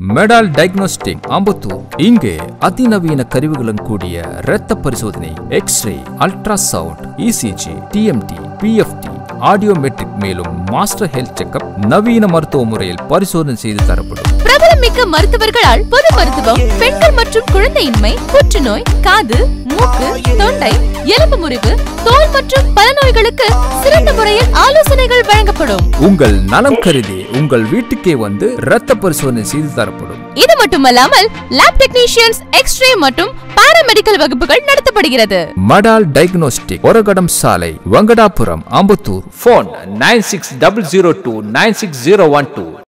medal diagnostic ஆம்பத்தூர் இங்கே அதிநவீன கருவிகளுடன் கூடிய இரத்த பரிசோதனை x ray ultrasound ECG TMT PFT audiometric மேலும் மாஸ்டர் ஹெல்த் செக்அப் நவீன மருத்துவ முறையில் பரிசோதனை செய்து தரப்படும் பிரபலமிக்க மருத்துவர்களால் பொது மருத்துவம் பெண்கள் மற்றும் குழந்தையின்மை புற்றுநோய் காது மூக்கு தொண்டை எலும்பு முறிவு தோல் மற்றும் பல நோய்களுக்கு சிறந்த முறையில் ஆலோசனைகள் வழங்கப்படும் உங்கள் நலம் கருதி உங்கள் வீட்டுக்கே வந்து இரத்த பரிசோதனை செய்து தரப்படும் இது மட்டுமல்லாமல் லேப் டெக்னீஷியன்ஸ் எக்ஸ்ரே மற்றும் பாராமெடிக்கல் வகுப்புகள் நடத்தப்படுகிறது மடால் டயக்னோஸ்டிக் ஒரகடம் சாலை Vengadapuram Ambattur phone nine six double zero two nine six zero one two